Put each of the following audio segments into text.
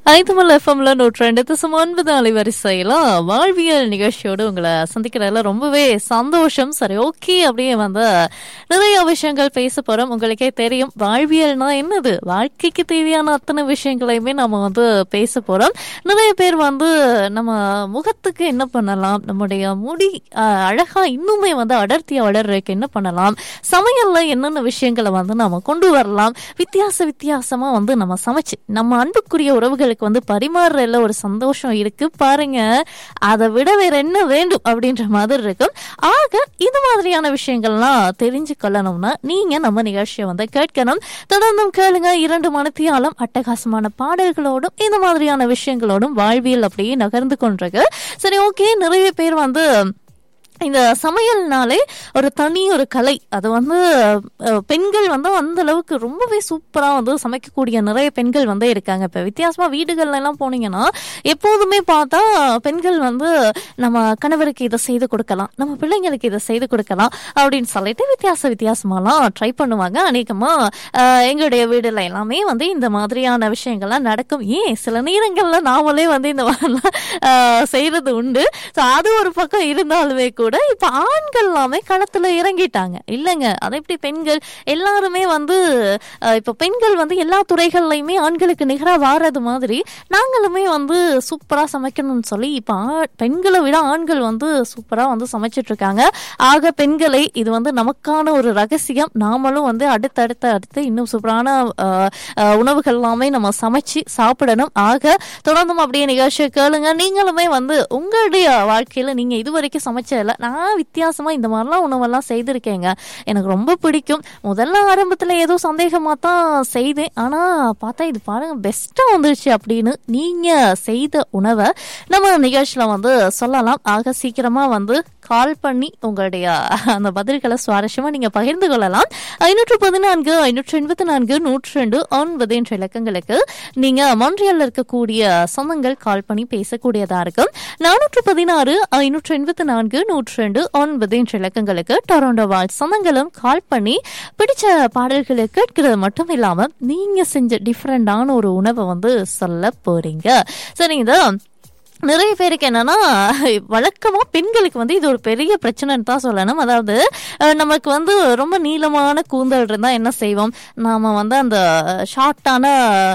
ஐதுமல் எஃப்எம்ல நூற்றி ரெண்டு தசம் ஒன்பது அலைவரிசையில வாழ்வியல் நிகழ்ச்சியோடு உங்களை சந்திக்கிறதுல ரொம்பவே சந்தோஷம் சரி ஓகே அப்படியே வந்து நிறைய விஷயங்கள் பேச போறோம் உங்களுக்கே தெரியும் வாழ்வியல்னா என்னது வாழ்க்கைக்கு தேவையான அத்தனை விஷயங்களையுமே நம்ம வந்து பேச போறோம் நிறைய பேர் வந்து நம்ம முகத்துக்கு என்ன பண்ணலாம் நம்முடைய முடி அஹ், அழகா இன்னுமே வந்து அடர்த்தியா வளர்றதுக்கு என்ன பண்ணலாம் சமையல்ல என்னென்ன விஷயங்களை வந்து நம்ம கொண்டு வரலாம் வித்தியாச வித்தியாசமா வந்து நம்ம சமைச்சு நம்ம அன்புக்குரிய உறவுகளுக்கு வந்து பரிமாறுறதுல ஒரு சந்தோஷம் இருக்கு பாருங்க அதை விட வேற என்ன வேண்டும் அப்படின்ற மாதிரி இருக்கும் ஆக இது மாதிரியான விஷயங்கள்லாம் தெரிஞ்சு கொள்ளணும்னா நீங்க நம்ம நிகழ்ச்சியை வந்து கேட்கணும் தொடர்ந்தும் கேளுங்க இரண்டு மணித்தியாலும் அட்டகாசமான பாடல்களோடும் இந்த மாதிரியான விஷயங்களோடும் வாழ்வியல் அப்படியே நகர்ந்து கொண்டிருக்கு சரி ஓகே நிறைய பேர் வந்து இந்த சமையல்னாலே ஒரு தனி ஒரு கலை அது வந்து அஹ், பெண்கள் வந்து அந்த அளவுக்கு ரொம்பவே சூப்பரா வந்து சமைக்கக்கூடிய நிறைய பெண்கள் வந்து இருக்காங்க இப்ப வித்தியாசமா வீடுகள்ல எல்லாம் போனீங்கன்னா எப்போதுமே பார்த்தா பெண்கள் வந்து நம்ம கணவருக்கு இதை செய்து கொடுக்கலாம் நம்ம பிள்ளைங்களுக்கு இதை செய்து கொடுக்கலாம் அப்படின்னு சொல்லிட்டு வித்தியாச வித்தியாசமாலாம் ட்ரை பண்ணுவாங்க அநேகமா அஹ், எங்களுடைய வீடுல எல்லாமே வந்து இந்த மாதிரியான விஷயங்கள்லாம் நடக்கும் ஏன் சில நேரங்கள்ல நாமளே வந்து இந்த மாதிரிலாம் அஹ், செய்யறது உண்டு ஸோ அது ஒரு பக்கம் இருந்தாலுமே கூட இப்ப ஆண்கள் எல்லாமே களத்துல இறங்கிட்டாங்க இல்லைங்க அதை எப்படி பெண்கள் எல்லாருமே வந்து அஹ், இப்ப பெண்கள் வந்து எல்லா துறைகள்லையுமே ஆண்களுக்கு நிகரா வாரது மாதிரி நாங்களுமே வந்து சூப்பரா சமைக்கணும்னு சொல்லி இப்ப ஆ- பெண்களை விட ஆண்கள் வந்து சூப்பரா வந்து சமைச்சிட்டு இருக்காங்க ஆக பெண்களை இது வந்து நமக்கான ஒரு ரகசியம் நாமளும் வந்து அடுத்தடுத்து அடுத்து இன்னும் சூப்பரான அஹ், அஹ், உணவுகள் எல்லாமே நம்ம சமைச்சு சாப்பிடணும் ஆக தொடர்ந்தும் அப்படியே நிகழ்ச்சியை கேளுங்க நீங்களுமே வந்து உங்களுடைய வாழ்க்கையில நீங்க இதுவரைக்கும் சமைச்சதில்ல நான் வித்தியாசமா இந்த மாதிரிலாம் உணவெல்லாம் செய்திருக்கேங்க எனக்கு ரொம்ப பிடிக்கும் முதல்ல ஆரம்பத்துல ஏதோ சந்தேகமா தான் செய்தேன் ஆனா பார்த்தா இது பாருங்க பெஸ்டா வந்துருச்சு அப்படின்னு நீங்க செய்த உணவை நம்ம நிகழ்ச்சியில வந்து சொல்லலாம் ஆக சீக்கிரமா வந்து கால் பண்ணி உங்களுடைய அந்த பதில்களை சுவாரஸ்யமா நீங்க பகிர்ந்து கொள்ளலாம் ஐநூற்று பதினான்கு ஐநூற்று எண்பத்தி நான்கு நூற்றி ரெண்டு ஒன்பது என்ற இலக்கங்களுக்கு நீங்க மான்ட்ரியல்ல இருக்கக்கூடிய சொந்தங்கள் கால் பண்ணி பேசக்கூடியதா இருக்கும் நானூற்று பதினாறு ஐநூற்று எண்பத்தி நான்கு நூற்றி ரெண்டு ஒன்பது என்ற இலக்கங்களுக்கு டொரண்டோ வாழ் சொந்தங்களும் கால் பண்ணி பிடிச்ச பாடல்களை கேட்கிறது மட்டும் இல்லாம நீங்க செஞ்ச டிஃப்ரெண்டான ஒரு உணவை வந்து சொல்ல போறீங்க சரிங்க நிறைய பேருக்கு என்னன்னா வழக்கமா பெண்களுக்கு வந்து இது ஒரு பெரிய பிரச்சனைன்னு தான் சொல்லணும் அதாவது அஹ், நமக்கு வந்து ரொம்ப நீளமான கூந்தல் இருந்தா என்ன செய்வோம் நாம வந்து அந்த ஷார்ட்டான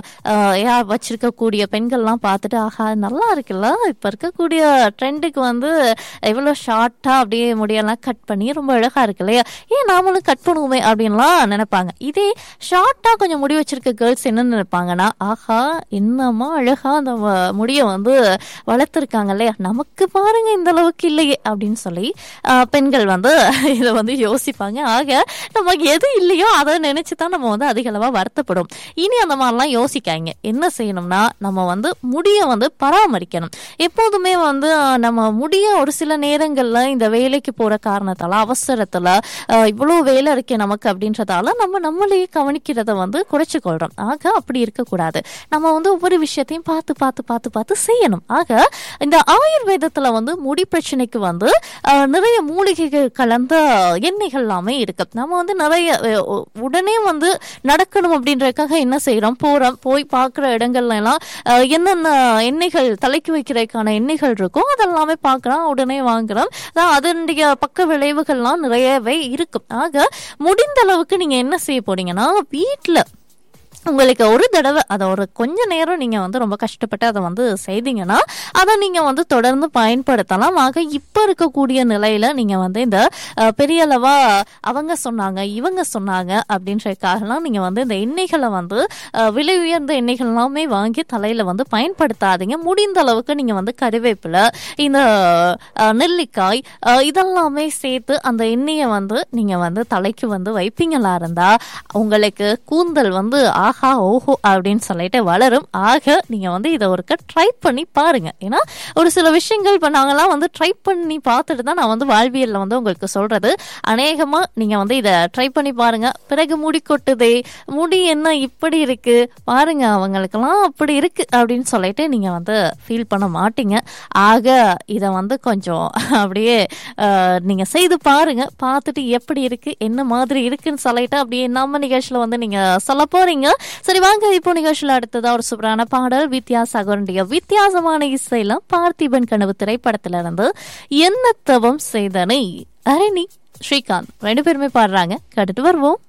வச்சிருக்கக்கூடிய பெண்கள்லாம் பார்த்துட்டு ஆஹா நல்லா இருக்குல்ல இப்ப இருக்கக்கூடிய ட்ரெண்டுக்கு வந்து எவ்வளவு ஷார்ட்டா அப்படியே முடியெல்லாம் கட் பண்ணி ரொம்ப அழகா இருக்கு இல்லையா ஏன் நாமளும் கட் பண்ணுவோமே அப்படின்லாம் நினைப்பாங்க இதே ஷார்ட்டா கொஞ்சம் முடி வச்சிருக்க கேர்ள்ஸ் என்ன நினைப்பாங்கன்னா ஆஹா என்னமா அழகா அந்த வ- முடிய வந்து வளர்த்துருக்காங்க இல்லையா நமக்கு பாருங்க இந்த அளவுக்கு இல்லையே அப்படின்னு சொல்லி ஆஹ், பெண்கள் வந்து இதை வந்து யோசிப்பாங்க ஆக நமக்கு எது இல்லையோ அதை நினைச்சு தான் நம்ம வந்து அதிக அளவா வருத்தப்படும் இனி அந்த மாதிரிலாம் யோசிக்காங்க என்ன செய்யணும்னா நம்ம வந்து முடிய வந்து பராமரிக்கணும் எப்போதுமே வந்து ஆஹ், நம்ம முடிய ஒரு சில நேரங்கள்ல இந்த வேலைக்கு போற காரணத்தால அவசரத்துல ஆஹ், இவ்வளவு வேலை இருக்கே நமக்கு அப்படின்றதால நம்ம நம்மளையே கவனிக்கிறத வந்து குறைச்சு கொள்றோம் ஆக அப்படி இருக்கக்கூடாது நம்ம வந்து ஒவ்வொரு விஷயத்தையும் பார்த்து பார்த்து பார்த்து பார்த்து செய்யணும் ஆக இந்த ஆயுர்வேதத்துல வந்து முடி பிரச்சனைக்கு வந்து ஆஹ், நிறைய மூலிகைகள் கலந்த எண்ணெய்கள் எல்லாமே இருக்கு நம்ம வந்து நிறைய அஹ், உ- உடனே வந்து நடக்கணும் அப்படின்றதுக்காக என்ன செய்யறோம் போறோம் போய் பார்க்குற இடங்கள்ல எல்லாம் ஆஹ், என்னென்ன எண்ணெய்கள் தலைக்கு வைக்கிறதுக்கான எண்ணெய்கள் இருக்கோ அதெல்லாமே பார்க்குறோம் உடனே வாங்குறோம் அதான் அதனுடைய பக்க விளைவுகள்லாம் நிறையவே இருக்கும் ஆக முடிந்த அளவுக்கு நீங்க என்ன செய்ய போறீங்கன்னா வீட்டில் உங்களுக்கு ஒரு தடவை அதை ஒரு கொஞ்ச நேரம் நீங்க வந்து ரொம்ப கஷ்டப்பட்டு அதை வந்து செய்தீங்கன்னா அதை நீங்க வந்து தொடர்ந்து பயன்படுத்தலாம் ஆக இப்ப இருக்கக்கூடிய நிலையில நீங்க வந்து இந்த அஹ், பெரிய அளவா அவங்க சொன்னாங்க இவங்க சொன்னாங்க அப்படின்றதுக்காகலாம் நீங்க வந்து இந்த எண்ணெய்களை வந்து அஹ், விலை உயர்ந்த எண்ணெய்கள் எல்லாமே வாங்கி தலையில வந்து பயன்படுத்தாதீங்க முடிந்த அளவுக்கு நீங்க வந்து கருவேப்பிலை இந்த அஹ், நெல்லிக்காய் அஹ், இதெல்லாமே சேர்த்து அந்த எண்ணெயை வந்து நீங்க வந்து தலைக்கு வந்து வைப்பீங்களா இருந்தா உங்களுக்கு கூந்தல் வந்து ஆஹா ஓஹோ அப்படின்னு சொல்லிட்டு வளரும் ஆக நீங்க வந்து இதை ஒருக்க ட்ரை பண்ணி பாருங்க ஏன்னா ஒரு சில விஷயங்கள் இப்போ நாங்கெல்லாம் வந்து ட்ரை பண்ணி பார்த்துட்டு தான் நான் வந்து வாழ்வியல்ல வந்து உங்களுக்கு சொல்றது அநேகமா நீங்க வந்து இதை ட்ரை பண்ணி பாருங்க பிறகு முடி கொட்டுதே முடி என்ன இப்படி இருக்கு பாருங்க அவங்களுக்கெல்லாம் அப்படி இருக்கு அப்படின்னு சொல்லிட்டு நீங்க வந்து ஃபீல் பண்ண மாட்டீங்க ஆக இதை வந்து கொஞ்சம் அப்படியே அஹ், நீங்க செய்து பாருங்க பார்த்துட்டு எப்படி இருக்கு என்ன மாதிரி இருக்குன்னு சொல்லிட்டு அப்படியே நம்ம நிகழ்ச்சியில வந்து நீங்க சொல்ல போறீங்க சரி வாங்க இப்போ நிகழ்ச்சியில் அடுத்ததா ஒரு சூப்பரான பாடல் வித்யாசாகருடைய வித்தியாசமான இசையில பார்த்திபன் கனவு திரைப்படத்துல இருந்து என்ன தவம் செய்தனை அரணி ஸ்ரீகாந்த் ரெண்டு பேருமே பாடுறாங்க கேட்டுட்டு வருவோம்